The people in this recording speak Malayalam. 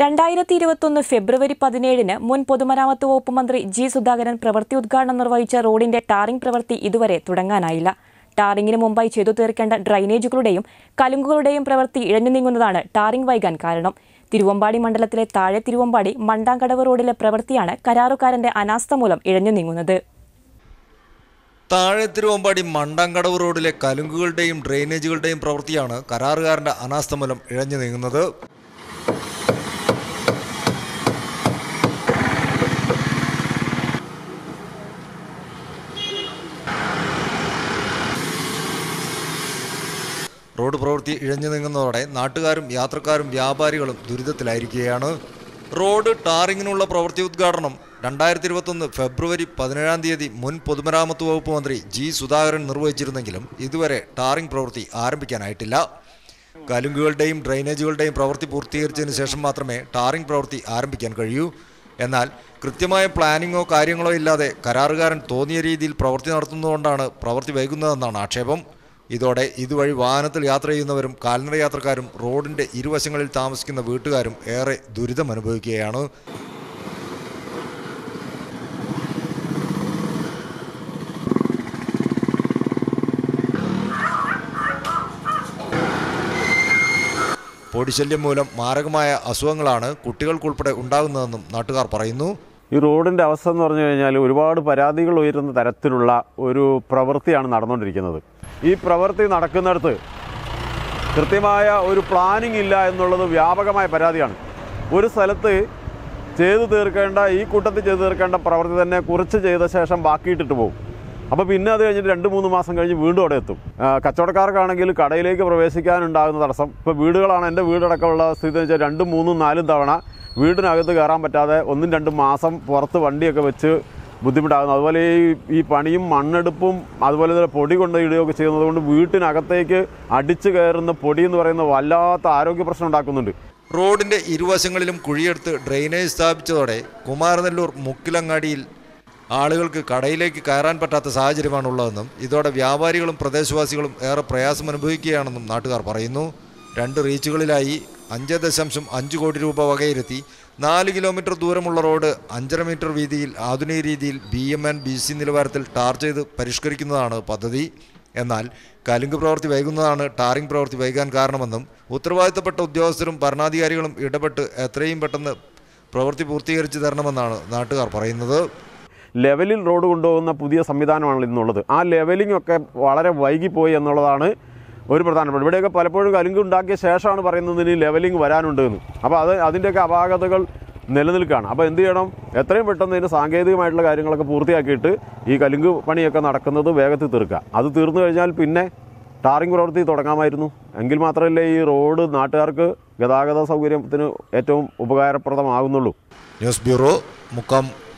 രണ്ടായിരത്തി ഇരുപത്തൊന്ന് ഫെബ്രുവരി പതിനേഴിന് മുൻ പൊതുമരാമത്ത് വകുപ്പ് മന്ത്രി ജി സുധാകരൻ പ്രവൃത്തി ഉദ്ഘാടനം നിർവഹിച്ച റോഡിന്റെ ടാറിംഗ് പ്രവൃത്തി ഇതുവരെ തുടങ്ങാനായില്ല ടാറിംഗിന് മുമ്പായി ചെയ്തു തീർക്കേണ്ട ഡ്രൈനേജുകളുടെയും കലുങ്കുകളുടെയും പ്രവൃത്തി ഇഴഞ്ഞു നീങ്ങുന്നതാണ് ടാറിംഗ് വൈകാൻ കാരണം തിരുവമ്പാടി മണ്ഡലത്തിലെ താഴെ തിരുവമ്പാടി മണ്ടാങ്കടവ് റോഡിലെ പ്രവൃത്തിയാണ് കരാറുകാരന്റെ അനാസ്ഥ മൂലം ഇഴഞ്ഞു നീങ്ങുന്നത് താഴെ തിരുവമ്പാടി മണ്ടാങ്കടവ് റോഡിലെ കലുങ്കുകളുടെയും ഡ്രെയിനേജുകളുടെയും പ്രവൃത്തിയാണ് കരാറുകാരന്റെ അനാസ്ഥ മൂലം ഇഴഞ്ഞു നീങ്ങുന്നത് റോഡ് പ്രവൃത്തി ഇഴഞ്ഞു നീങ്ങുന്നതോടെ നാട്ടുകാരും യാത്രക്കാരും വ്യാപാരികളും ദുരിതത്തിലായിരിക്കുകയാണ് റോഡ് ടാറിങ്ങിനുള്ള പ്രവൃത്തി ഉദ്ഘാടനം രണ്ടായിരത്തി ഇരുപത്തൊന്ന് ഫെബ്രുവരി പതിനേഴാം തീയതി മുൻ പൊതുമരാമത്ത് വകുപ്പ് മന്ത്രി ജി സുധാകരൻ നിർവഹിച്ചിരുന്നെങ്കിലും ഇതുവരെ ടാറിംഗ് പ്രവൃത്തി ആരംഭിക്കാനായിട്ടില്ല കലുങ്കുകളുടെയും ഡ്രെയിനേജുകളുടെയും പ്രവൃത്തി പൂർത്തീകരിച്ചതിന് ശേഷം മാത്രമേ ടാറിംഗ് പ്രവൃത്തി ആരംഭിക്കാൻ കഴിയൂ എന്നാൽ കൃത്യമായ പ്ലാനിങ്ങോ കാര്യങ്ങളോ ഇല്ലാതെ കരാറുകാരൻ തോന്നിയ രീതിയിൽ പ്രവൃത്തി നടത്തുന്നതുകൊണ്ടാണ് പ്രവൃത്തി വൈകുന്നതെന്നാണ് ആക്ഷേപം ഇതോടെ ഇതുവഴി വാഹനത്തിൽ യാത്ര ചെയ്യുന്നവരും കാൽനട യാത്രക്കാരും റോഡിന്റെ ഇരുവശങ്ങളിൽ താമസിക്കുന്ന വീട്ടുകാരും ഏറെ ദുരിതം അനുഭവിക്കുകയാണ് പൊടിശല്യം മൂലം മാരകമായ അസുഖങ്ങളാണ് കുട്ടികൾക്കുൾപ്പെടെ ഉണ്ടാകുന്നതെന്നും നാട്ടുകാർ പറയുന്നു ഈ റോഡിൻ്റെ അവസ്ഥ എന്ന് പറഞ്ഞു കഴിഞ്ഞാൽ ഒരുപാട് പരാതികൾ ഉയരുന്ന തരത്തിലുള്ള ഒരു പ്രവൃത്തിയാണ് നടന്നുകൊണ്ടിരിക്കുന്നത് ഈ പ്രവൃത്തി നടക്കുന്നിടത്ത് കൃത്യമായ ഒരു പ്ലാനിംഗ് ഇല്ല എന്നുള്ളത് വ്യാപകമായ പരാതിയാണ് ഒരു സ്ഥലത്ത് ചെയ്തു തീർക്കേണ്ട ഈ കൂട്ടത്തിൽ ചെയ്തു തീർക്കേണ്ട പ്രവൃത്തി തന്നെ കുറച്ച് ചെയ്ത ശേഷം ബാക്കിയിട്ടിട്ട് പോകും അപ്പോൾ പിന്നെ അത് കഴിഞ്ഞിട്ട് രണ്ട് മൂന്ന് മാസം കഴിഞ്ഞ് വീണ്ടും അവിടെ എത്തും ആ, കച്ചവടക്കാർക്കാണെങ്കിൽ കടയിലേക്ക് പ്രവേശിക്കാനുണ്ടാകുന്ന തടസ്സം ഇപ്പോൾ വീടുകളാണ് എൻ്റെ വീടടക്കമുള്ള സ്ഥിതി എന്ന് വെച്ചാൽ രണ്ടും മൂന്നും നാലും തവണ വീടിനകത്ത് കയറാൻ പറ്റാതെ ഒന്നും രണ്ടും മാസം പുറത്ത് വണ്ടിയൊക്കെ വെച്ച് ബുദ്ധിമുട്ടാകുന്നു അതുപോലെ ഈ ഈ പണിയും മണ്ണെടുപ്പും അതുപോലെ തന്നെ പൊടി കൊണ്ട് ഇടുകയൊക്കെ ചെയ്യുന്നത് കൊണ്ട് വീട്ടിനകത്തേക്ക് അടിച്ചു കയറുന്ന പൊടി എന്ന് പറയുന്ന വല്ലാത്ത ആരോഗ്യ പ്രശ്നം ഉണ്ടാക്കുന്നുണ്ട് റോഡിന്റെ ഇരുവശങ്ങളിലും കുഴിയെടുത്ത് ഡ്രെയിനേജ് സ്ഥാപിച്ചതോടെ കുമാരനെല്ലൂർ മുക്കിലങ്ങാടിയിൽ ആളുകൾക്ക് കടയിലേക്ക് കയറാൻ പറ്റാത്ത സാഹചര്യമാണുള്ളതെന്നും ഇതോടെ വ്യാപാരികളും പ്രദേശവാസികളും ഏറെ പ്രയാസം അനുഭവിക്കുകയാണെന്നും നാട്ടുകാർ പറയുന്നു രണ്ട് റീച്ചുകളിലായി അഞ്ച് ദശാംശം അഞ്ച് കോടി രൂപ വകയിരുത്തി നാല് കിലോമീറ്റർ ദൂരമുള്ള റോഡ് അഞ്ചര മീറ്റർ വീതിയിൽ ആധുനിക രീതിയിൽ B M and B C നിലവാരത്തിൽ ടാർ ചെയ്ത് പരിഷ്കരിക്കുന്നതാണ് പദ്ധതി എന്നാൽ കലുങ്ക് പ്രവൃത്തി വൈകുന്നതാണ് ടാറിംഗ് പ്രവൃത്തി വൈകാൻ കാരണമെന്നും ഉത്തരവാദിത്തപ്പെട്ട ഉദ്യോഗസ്ഥരും ഭരണാധികാരികളും ഇടപെട്ട് എത്രയും പെട്ടെന്ന് പ്രവൃത്തി പൂർത്തീകരിച്ചു തരണമെന്നാണ് നാട്ടുകാർ പറയുന്നത് ലെവലിൽ റോഡ് കൊണ്ടുപോകുന്ന പുതിയ സംവിധാനമാണ് ഇന്നുള്ളത് ആ ലെവലിംഗ് ഒക്കെ വളരെ വൈകിപ്പോയി എന്നുള്ളതാണ് ഒരു പ്രധാനപ്പെട്ട ഇവിടെയൊക്കെ പലപ്പോഴും കലുങ്ക് ഉണ്ടാക്കിയ ശേഷമാണ് പറയുന്നത് ഇനി ലെവലിംഗ് വരാനുണ്ട് എന്ന് അപ്പോൾ അത് അതിൻ്റെയൊക്കെ അപാകതകൾ നിലനിൽക്കുകയാണ് അപ്പോൾ എന്ത് ചെയ്യണം എത്രയും പെട്ടെന്ന് ഇതിന് സാങ്കേതികമായിട്ടുള്ള കാര്യങ്ങളൊക്കെ പൂർത്തിയാക്കിയിട്ട് ഈ കലുങ്ക് പണിയൊക്കെ നടക്കുന്നത് വേഗത്തിൽ തീർക്കുക അത് തീർന്നു കഴിഞ്ഞാൽ പിന്നെ ടാറിംഗ് പ്രവൃത്തി തുടങ്ങാമായിരുന്നു എങ്കിൽ മാത്രമല്ലേ ഈ റോഡ് നാട്ടുകാർക്ക് ഗതാഗത സൗകര്യത്തിന് ഏറ്റവും ഉപകാരപ്രദമാകുന്നുള്ളൂ ന്യൂസ് ബ്യൂറോ മുക്കം